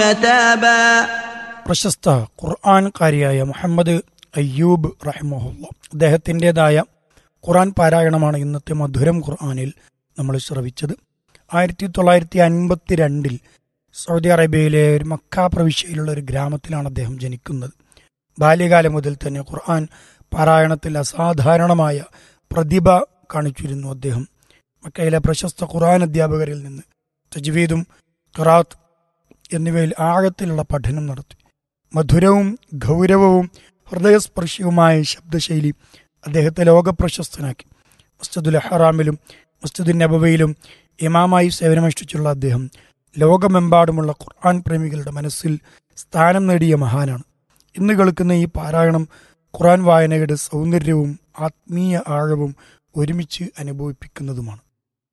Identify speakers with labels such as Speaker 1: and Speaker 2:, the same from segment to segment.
Speaker 1: متابا
Speaker 2: പ്രശസ്ത ഖുർആൻകാരിയായ മുഹമ്മദ് അയ്യൂബ് റഹിമഹുല്ല അദ്ദേഹത്തിൻ്റെതായ ഖുർആൻ പാരായണമാണ് ഇന്നത്തെ മധുരം ഖുർആനിൽ നമ്മൾ ശ്രവിച്ചത് ആയിരത്തി തൊള്ളായിരത്തി അൻപത്തി രണ്ടിൽ സൗദി അറേബ്യയിലെ ഒരു മക്ക പ്രവിശ്യയിലുള്ള ഒരു ഗ്രാമത്തിലാണ് അദ്ദേഹം ജനിക്കുന്നത് ബാല്യകാലം മുതൽ തന്നെ ഖുർആൻ പാരായണത്തിൽ അസാധാരണമായ പ്രതിഭ കാണിച്ചിരുന്നു അദ്ദേഹം മക്കയിലെ പ്രശസ്ത ഖുർആൻ അധ്യാപകരിൽ നിന്ന് തജ്വീദും ഖറാത്ത് എന്നിവയിൽ ആഴത്തിലുള്ള പഠനം നടത്തി മധുരവും ഗൗരവവും ഹൃദയസ്പർശിയുമായ ശബ്ദശൈലി അദ്ദേഹത്തെ ലോകപ്രശസ്തനാക്കി മസ്ജിദുൽ ഹറാമിലും മസ്ജിദുൽ നബവയിലും ഇമാമായി സേവനമനുഷ്ഠിച്ചുള്ള അദ്ദേഹം ലോകമെമ്പാടുമുള്ള ഖുർആൻ പ്രേമികളുടെ മനസ്സിൽ സ്ഥാനം നേടിയ മഹാനാണ് ഇന്ന് കേൾക്കുന്ന ഈ പാരായണം ഖുർആൻ വായനയുടെ സൗന്ദര്യവും ആത്മീയ ആഴവും ഒരുമിച്ച് അനുഭവിപ്പിക്കുന്നതുമാണ്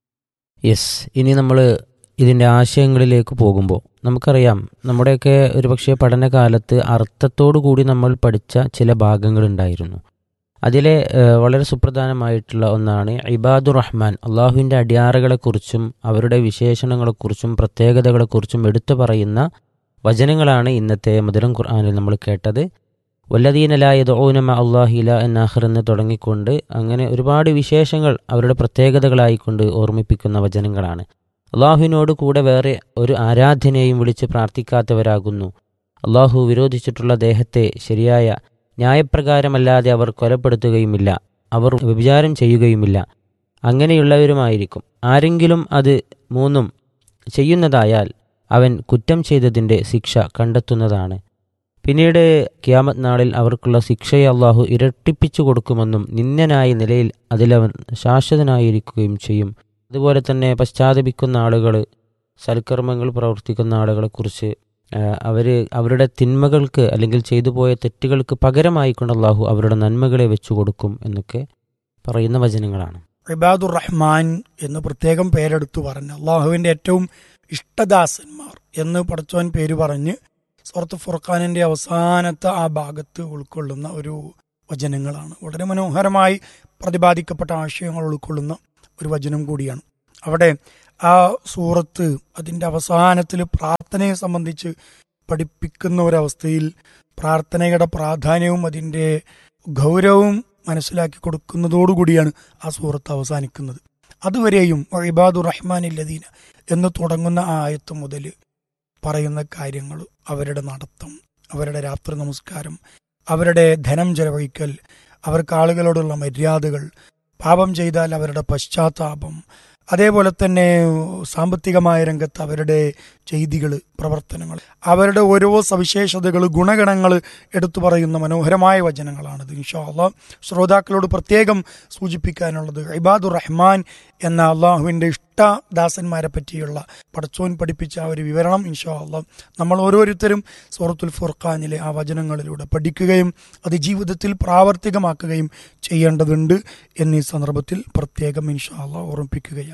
Speaker 3: യെസ് ഇനി നമ്മൾ ഇതിൻ്റെ ആശയങ്ങളിലേക്ക് പോകുമ്പോൾ നമുക്കറിയാം നമ്മുടെയൊക്കെ ഒരുപക്ഷെ പഠനകാലത്ത് അർത്ഥത്തോടു കൂടി നമ്മൾ പഠിച്ച ചില ഭാഗങ്ങളുണ്ടായിരുന്നു അതിലെ ഏഹ്, വളരെ സുപ്രധാനമായിട്ടുള്ള ഒന്നാണ് ഇബാദുർ റഹ്മാൻ അള്ളാഹുവിൻ്റെ അടിയാറുകളെക്കുറിച്ചും അവരുടെ വിശേഷണങ്ങളെക്കുറിച്ചും പ്രത്യേകതകളെക്കുറിച്ചും എടുത്തു പറയുന്ന വചനങ്ങളാണ് ഇന്നത്തെ മധുരം ഖുർആാനിൽ നമ്മൾ കേട്ടത് വല്ലദീനലായത് ഓനമ അള്ളാഹില എന്നാഹർ എന്ന് തുടങ്ങിക്കൊണ്ട് അങ്ങനെ ഒരുപാട് വിശേഷങ്ങൾ അവരുടെ പ്രത്യേകതകളായിക്കൊണ്ട് ഓർമ്മിപ്പിക്കുന്ന വചനങ്ങളാണ് അള്ളാഹുവിനോട് കൂടെ വേറെ ഒരു ആരാധനയെയും വിളിച്ച് പ്രാർത്ഥിക്കാത്തവരാകുന്നു അള്ളാഹു വിരോധിച്ചിട്ടുള്ള ദേഹത്തെ ശരിയായ ന്യായപ്രകാരമല്ലാതെ അവർ കൊലപ്പെടുത്തുകയുമില്ല അവർ വ്യഭിചാരം ചെയ്യുകയുമില്ല അങ്ങനെയുള്ളവരുമായിരിക്കും ആരെങ്കിലും അത് മൂന്നും ചെയ്യുന്നതായാൽ അവൻ കുറ്റം ചെയ്തതിൻ്റെ ശിക്ഷ കണ്ടെത്തുന്നതാണ് പിന്നീട് കിയാമത് നാളിൽ അവർക്കുള്ള ശിക്ഷയെ അള്ളാഹു ഇരട്ടിപ്പിച്ചു കൊടുക്കുമെന്നും നിന്ദനായ നിലയിൽ അതിലവൻ ശാശ്വതനായിരിക്കുകയും ചെയ്യും അതുപോലെ തന്നെ പശ്ചാത്തപിക്കുന്ന ആളുകൾ സൽക്കർമ്മങ്ങൾ പ്രവർത്തിക്കുന്ന ആളുകളെക്കുറിച്ച് അവർ അവരുടെ തിന്മകൾക്ക് അല്ലെങ്കിൽ ചെയ്തു പോയ തെറ്റുകൾക്ക് പകരമായിക്കൊണ്ട് അള്ളാഹു അവരുടെ നന്മകളെ വെച്ചു കൊടുക്കും എന്നൊക്കെ പറയുന്ന വചനങ്ങളാണ്
Speaker 2: ഇബാദുർ റഹ്മാൻ എന്ന് പ്രത്യേകം പേരെടുത്തു പറഞ്ഞ് അള്ളാഹുവിന്റെ ഏറ്റവും ഇഷ്ടദാസന്മാർ എന്ന് പടച്ചോൻ പേര് പറഞ്ഞ് സുഹൃത്ത് ഫുർഖാനിന്റെ അവസാനത്തെ ആ ഭാഗത്ത് ഉൾക്കൊള്ളുന്ന ഒരു വചനങ്ങളാണ് വളരെ മനോഹരമായി പ്രതിപാദിക്കപ്പെട്ട ആശയങ്ങൾ ഉൾക്കൊള്ളുന്ന ഒരു വചനം കൂടിയാണ് അവിടെ ആ സൂറത്ത് അതിന്റെ അവസാനത്തിൽ പ്രാർത്ഥനയെ സംബന്ധിച്ച് പഠിപ്പിക്കുന്ന ഒരവസ്ഥയിൽ പ്രാർത്ഥനയുടെ പ്രാധാന്യവും അതിന്റെ ഗൗരവവും മനസ്സിലാക്കി കൊടുക്കുന്നതോടുകൂടിയാണ് ആ സൂറത്ത് അവസാനിക്കുന്നത് അതുവരെയും ഇബാദുർ റഹ്മാൻ ഇല്ലദീന എന്ന് തുടങ്ങുന്ന ആ ആയത്ത് മുതൽ പറയുന്ന കാര്യങ്ങൾ അവരുടെ നടത്തം അവരുടെ രാത്രി നമസ്കാരം അവരുടെ ധനം ചെലവഴിക്കൽ അവർക്ക് ആളുകളോടുള്ള മര്യാദകൾ പാപം ചെയ്താൽ അവരുടെ പശ്ചാത്താപം അതേപോലെ തന്നെ സാമ്പത്തികമായ രംഗത്ത് അവരുടെ ചെയ്തികൾ പ്രവർത്തനങ്ങൾ അവരുടെ ഓരോ സവിശേഷതകൾ ഗുണഗണങ്ങൾ എടുത്തു പറയുന്ന മനോഹരമായ വചനങ്ങളാണിത് ഇൻഷാ അള്ളാഹ് ശ്രോതാക്കളോട് പ്രത്യേകം സൂചിപ്പിക്കാനുള്ളത് ഇബാദുർ റഹ്മാൻ എന്ന അള്ളാഹുവിൻ്റെ ഇഷ്ടദാസന്മാരെ പറ്റിയുള്ള പടച്ചോൻ പഠിപ്പിച്ച ആ ഒരു വിവരണം ഇൻഷാ അള്ളാഹ് നമ്മൾ ഓരോരുത്തരും സൂറത്തുൽ ഫുർഖാനിലെ ആ വചനങ്ങളിലൂടെ പഠിക്കുകയും അത് ജീവിതത്തിൽ പ്രാവർത്തികമാക്കുകയും ചെയ്യേണ്ടതുണ്ട് എന്നീ സന്ദർഭത്തിൽ പ്രത്യേകം ഇൻഷാ അള്ളാഹ് ഓർമ്മിപ്പിക്കുകയാണ്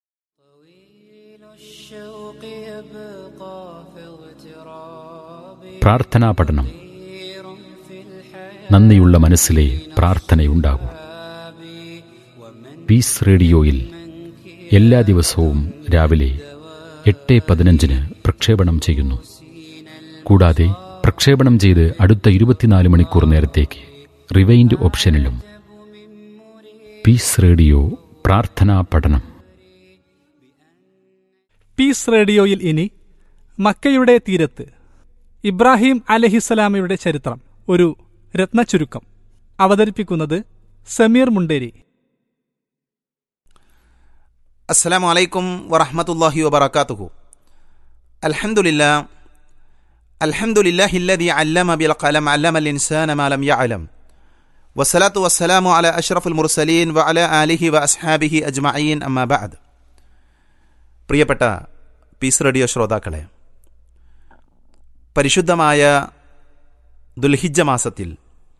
Speaker 4: الشوق يبقى في اغتراب
Speaker 5: പ്രാർത്ഥനാ പഠനം
Speaker 4: كثير في الحياة
Speaker 5: നന്ദിയുള്ള മനസ്സിലെ പ്രാർത്ഥനയുണ്ടാകൂ പീസ് റേഡിയോയിൽ എല്ലാ ദിവസവും രാവിലെ എട്ട് പതിനഞ്ചിന് പ്രക്ഷേപണം ചെയ്യുന്നു കൂടാതെ പ്രക്ഷേപണം ചെയ്ത് അടുത്ത ഇരുപത്തിനാല് മണിക്കൂർ നേരത്തേക്ക് റിവൈൻഡ് ഓപ്ഷനിലും പീസ് റേഡിയോ പ്രാർത്ഥനാ പഠനം
Speaker 6: പീസ് റേഡിയോയിൽ ഇനി മക്കയുടെ തീരത്ത് ഇബ്രാഹിം അലഹിസലാമയുടെ ചരിത്രം ഒരു രത്നച്ചുരുക്കം അവതരിപ്പിക്കുന്നത് സമീർ മുണ്ടേരി
Speaker 7: السلام عليكم ورحمة الله وبركاته الحمد لله الحمد لله الذي علم بالقلم علم الإنسان ما لم يعلم والصلاة والسلام على أشرف المرسلين وعلى آله وأصحابه أجمعين أما بعد പ്രിയപ്പെട്ട പീസ് റേഡിയോ ശ്രോതാക്കളെ പരിശുദ്ധമായ ദുൽഹിജ്ജ മാസത്തിൽ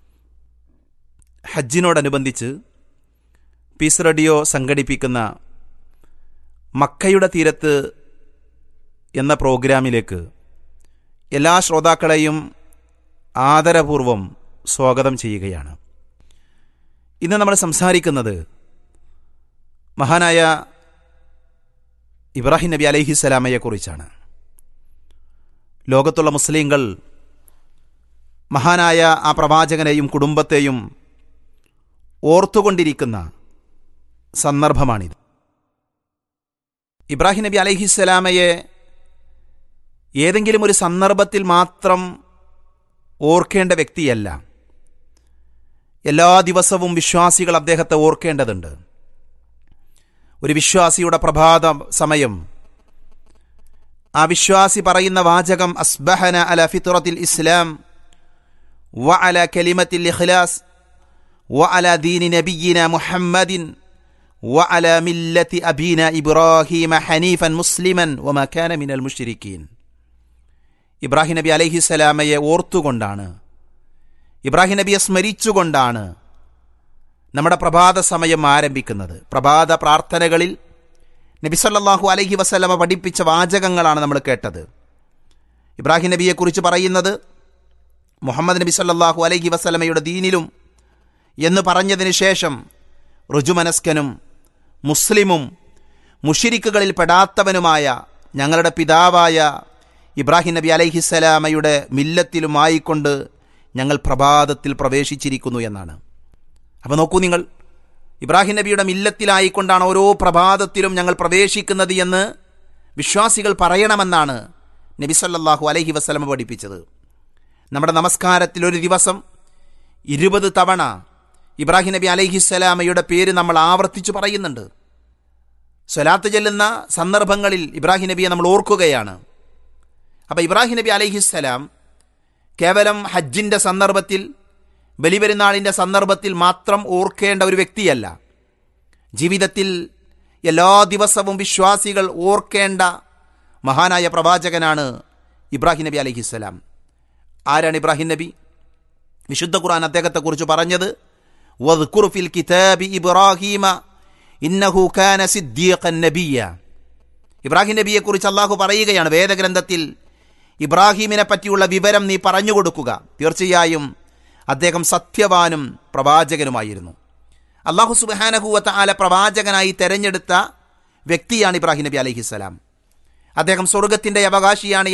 Speaker 7: ഹജ്ജിനോടനുബന്ധിച്ച് പീസ് റേഡിയോ സംഘടിപ്പിക്കുന്ന മക്കയുടെ തീരത്ത് എന്ന പ്രോഗ്രാമിലേക്ക് എല്ലാ ശ്രോതാക്കളെയും ആദരപൂർവം സ്വാഗതം ചെയ്യുകയാണ് ഇന്ന് നമ്മൾ സംസാരിക്കുന്നത് മഹാനായ ഇബ്രാഹിം നബി അലൈഹിസ്സലാമയെക്കുറിച്ചാണ് ലോകത്തുള്ള മുസ്ലിങ്ങൾ മഹാനായ ആ പ്രവാചകനെയും കുടുംബത്തെയും ഓർത്തുകൊണ്ടിരിക്കുന്ന സന്ദർഭമാണിത് ഇബ്രാഹിം നബി അലഹിസ്സലാമയെ ഏതെങ്കിലും ഒരു സന്ദർഭത്തിൽ മാത്രം ഓർക്കേണ്ട വ്യക്തിയല്ല എല്ലാ ദിവസവും വിശ്വാസികൾ അദ്ദേഹത്തെ ഓർക്കേണ്ടതുണ്ട് ഒരു വിശ്വാസിയുടെ പ്രഭാത സമയം ആ വിശ്വാസി പറയുന്ന വാചകം അസ്ബഹന അല ഫിത്തുറത്തിൽ ഇസ്ലാം വ അല കലിമത്തിൽ ഇഖ്ലാസ് വ അല ദീനി നബിയിന മുഹമ്മദിൻ വ അല മില്ലത്തി അബീന ഇബ്രാഹിമ ഹനീഫൻ മുസ്ലിമൻ വ മക്കാന മിനൽ മുഷ്രിക്കീൻ ഇബ്രാഹിം നബി അലഹിസ്സലാമയെ ഓർത്തുകൊണ്ടാണ് ഇബ്രാഹിം നബിയെ സ്മരിച്ചുകൊണ്ടാണ് നമ്മുടെ പ്രഭാത സമയം ആരംഭിക്കുന്നത് പ്രഭാത പ്രാർത്ഥനകളിൽ നബി സല്ലല്ലാഹു അലൈഹി വസല്ലമ പഠിപ്പിച്ച വാചകങ്ങളാണ് നമ്മൾ കേട്ടത് ഇബ്രാഹിം നബിയെക്കുറിച്ച് പറയുന്നത് മുഹമ്മദ് നബി സല്ലല്ലാഹു അലൈഹി വസല്ലമയുടെ ദീനിലും എന്ന് പറഞ്ഞതിന് ശേഷം റുജുമനസ്കനും മുസ്ലിമും മുഷിരിക്കുകളിൽ പെടാത്തവനുമായ ഞങ്ങളുടെ പിതാവായ ഇബ്രാഹിം നബി അലൈഹിസ്സലാമയുടെ മില്ലത്തിലുമായിക്കൊണ്ട് ഞങ്ങൾ പ്രഭാതത്തിൽ പ്രവേശിച്ചിരിക്കുന്നു എന്നാണ് അപ്പോൾ നോക്കൂ നിങ്ങൾ ഇബ്രാഹിം നബിയുടെ മില്ലത്തിലായിക്കൊണ്ടാണ് ഓരോ പ്രഭാതത്തിലും ഞങ്ങൾ പ്രവേശിക്കുന്നത് എന്ന് വിശ്വാസികൾ പറയണമെന്നാണ് നബി സല്ലല്ലാഹു അലൈഹി വസല്ലമ പഠിപ്പിച്ചത് നമ്മുടെ നമസ്കാരത്തിൽ ഒരു ദിവസം ഇരുപത് തവണ ഇബ്രാഹിം നബി അലൈഹിസ്സലാമയുടെ പേര് നമ്മൾ ആവർത്തിച്ചു പറയുന്നുണ്ട് സ്വലാത്ത് ചെല്ലുന്ന സന്ദർഭങ്ങളിൽ ഇബ്രാഹിം നബിയെ നമ്മൾ ഓർക്കുകയാണ് അപ്പോൾ ഇബ്രാഹിം നബി അലൈഹിസ്സലാം കേവലം ഹജ്ജിൻ്റെ സന്ദർഭത്തിൽ ബലിപെരുന്നാളിൻ്റെ സന്ദർഭത്തിൽ മാത്രം ഓർക്കേണ്ട ഒരു വ്യക്തിയല്ല ജീവിതത്തിൽ എല്ലാ ദിവസവും വിശ്വാസികൾ ഓർക്കേണ്ട മഹാനായ പ്രവാചകനാണ് ഇബ്രാഹിം നബി അലഹിസ്സലാം ആരാണ് ഇബ്രാഹിം നബി വിശുദ്ധ ഖുർആൻ അദ്ദേഹത്തെക്കുറിച്ച് പറഞ്ഞത് വദ്കുർ ഫിൽ കിതാബി ഇബ്രാഹീമ ഇന്നഹു കാന സിദ്ദീഖൻ നബിയ ഇബ്രാഹിം നബിയെക്കുറിച്ച് അള്ളാഹു പറയുകയാണ് വേദഗ്രന്ഥത്തിൽ ഇബ്രാഹീമിനെ പറ്റിയുള്ള വിവരം നീ പറഞ്ഞു കൊടുക്കുക തീർച്ചയായും അദ്ദേഹം സത്യവാനും പ്രവാചകനുമായിരുന്നു അള്ളാഹു സുബാനഹുവത്ത ആല പ്രവാചകനായി തെരഞ്ഞെടുത്ത വ്യക്തിയാണ് ഇബ്രാഹിം നബി അലഹിസ്സലാം അദ്ദേഹം സ്വർഗത്തിൻ്റെ അവകാശിയാണ്